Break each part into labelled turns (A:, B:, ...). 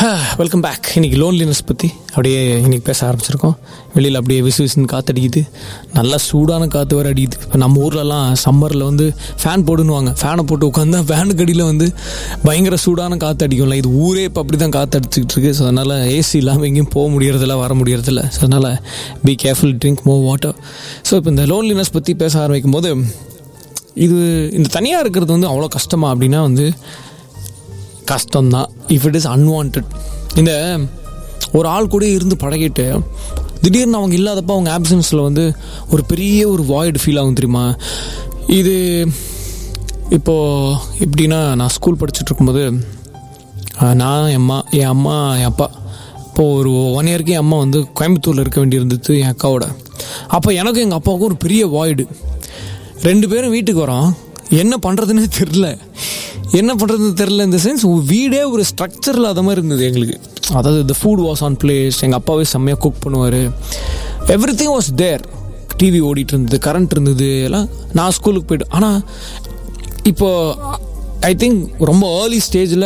A: Welcome back இன்னைக்கு loneliness பற்றி அப்படியே இன்னைக்கு பேச ஆரம்பிச்சிருக்கோம் வெளியில் அப்படியே விசு விசுன்னு காற்றடிக்குது நல்லா சூடான காற்று வேறு அடிக்குது இப்போ நம்ம ஊர்லலாம் சம்மரில் வந்து ஃபேன் போடுன்னுவாங்க ஃபேனை போட்டு உட்காந்தா ஃபேனுக்கு அடியில் வந்து பயங்கர சூடான காற்று அடிக்கும்ல இது ஊரே இப்போ அப்படி தான் காற்று அடிச்சுக்கிட்டு இருக்கு ஸோ அதனால் ஏசி இல்லாமல் எங்கேயும் போக முடியறதில்ல வர முடியறதில்ல ஸோ அதனால் be careful drink more water so இப்போ இந்த லோன்லினஸ் பற்றி பேச ஆரம்பிக்கும் போது இது இந்த தனியாக இருக்கிறது வந்து அவ்வளோ கஷ்டமா அப்படின்னா வந்து கஷ்டம்தான் இஃப் இட் இஸ் அன்வான்ட் இந்த ஒரு ஆள் கூட இருந்து பழகிட்டு திடீர்னு அவங்க இல்லாதப்ப அவங்க ஆப்சன்ஸில் வந்து ஒரு பெரிய ஒரு வாய்டு ஃபீல் ஆகும் தெரியுமா இது இப்போது எப்படின்னா நான் ஸ்கூல் படிச்சுட்டு இருக்கும்போது அஹ், நான் என் அம்மா என் அம்மா என் அப்பா இப்போது ஒரு ஒன் இயருக்கு என் அம்மா வந்து கோயம்புத்தூரில் இருக்க வேண்டியிருந்தது என் அக்காவோட அப்போ எனக்கும் எங்கள் அப்பாவுக்கும் ஒரு பெரிய வாய்டு ரெண்டு பேரும் வீட்டுக்கு வரோம் என்ன பண்ணுறதுன்னு தெரில என்ன பண்ணுறதுன்னு தெரில இந்த சென்ஸ் வீடே ஒரு ஸ்ட்ரக்சரில் அது மாதிரி இருந்தது எங்களுக்கு அதாவது இந்த ஃபுட் வாஸ் ஆன் பிளேஸ் எங்கள் அப்பாவே செம்மையாக குக் பண்ணுவார் everything was there TV ஓடிட்டு இருந்தது கரண்ட் இருந்தது எல்லாம் நான் ஸ்கூலுக்கு போய்ட்டு ஆனால் இப்போ ஐ திங்க் ரொம்ப ஏர்லி ஸ்டேஜில்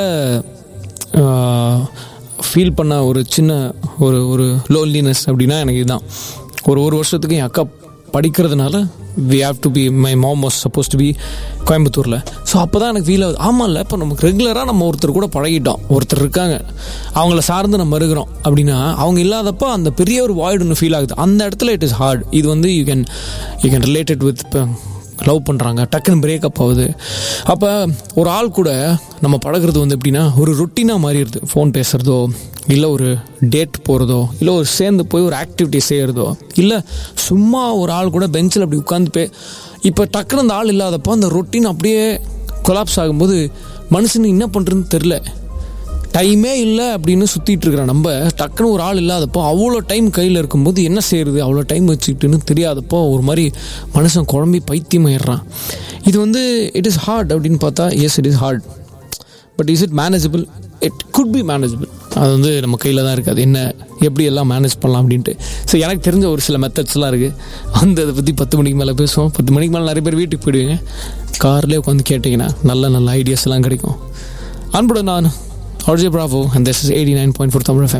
A: ஃபீல் பண்ண ஒரு சின்ன ஒரு ஒரு லோன்லினஸ் அப்படின்னா எனக்கு இதுதான் ஒரு ஒரு வருஷத்துக்கு என் அக்கா படிக்கிறதுனால we have to be my mom was suppose to be கோயம்புத்தூரில் ஸோ அப்போ தான் எனக்கு ஃபீல் ஆகுது ஆமாம்ல இப்போ நமக்கு ரெகுலராக நம்ம ஒருத்தர் கூட பழகிட்டோம் ஒருத்தர் இருக்காங்க அவங்கள சார்ந்து நம்ம இருக்கிறோம் அப்படின்னா அவங்க இல்லாதப்போ அந்த பெரிய ஒரு வாய்டு ஒன்று ஃபீல் ஆகுது அந்த இடத்துல இட் இஸ் ஹார்ட் இது வந்து you can you can related with இப்போ லவ் பண்ணுறாங்க டக்குன்னு பிரேக்கப் ஆகுது அப்போ ஒரு ஆள் கூட நம்ம பழகுறது வந்து எப்படின்னா ஒரு ரொட்டீனாக மாறிடுது ஃபோன் பேசுகிறதோ இல்லை ஒரு டேட் போகிறதோ இல்லை ஒரு சேர்ந்து போய் ஒரு ஆக்டிவிட்டி செய்கிறதோ இல்லை சும்மா ஒரு ஆள் கூட பெஞ்சில் அப்படி உட்காந்து பே இப்போ டக்குன்னு அந்த ஆள் இல்லாதப்போ அந்த ரொட்டீன் அப்படியே கொலாப்ஸ் ஆகும்போது மனுஷனுக்கு என்ன பண்ணுறதுன்னு தெரில டைமே இல்லை அப்படின்னு சுற்றிட்டு இருக்கிற நம்ம டக்குன்னு ஒரு ஆள் இல்லாதப்போ அவ்வளோ டைம் கையில் இருக்கும்போது என்ன செய்யறது அவ்வளோ டைம் வச்சுக்கிட்டுன்னு தெரியாதப்போ ஒரு மாதிரி மனுஷன் குழம்பி பைத்தியமாயிடுறான் இது வந்து இட் இஸ் ஹார்ட் அப்படின்னு பார்த்தா yes it is hard but is it manageable it could be manageable அது வந்து நம்ம கையில் தான் இருக்குது அது என்ன எப்படி எல்லாம் மேனேஜ் பண்ணலாம் அப்படின்ட்டு ஸோ எனக்கு தெரிஞ்ச ஒரு சில மெத்தட்ஸ்லாம் இருக்குது அந்த இதை பற்றி பத்து மணிக்கு மேலே பேசுவோம் பத்து மணிக்கு மேலே நிறைய பேர் வீட்டுக்கு போயிடுவீங்க கார்லேயே உட்காந்து கேட்டிங்கன்னா நல்ல நல்ல ஐடியாஸ் எல்லாம் கிடைக்கும் அன்புடன் நான் RJ Bravo, and this is 89.4 Tamil FM.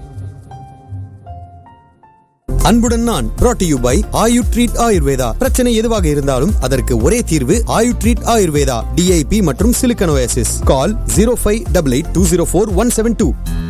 B: அன்புடன் நான் brought to you by Ayu treat Ayurveda பிரச்சனை எதுவாக இருந்தாலும் அதற்கு ஒரே தீர்வு ஆயு ட்ரீட் ஆயுர்வேதா டிஐபி மற்றும் சிலிக்கனோசிஸ் call zero five double eight two zero four one seven two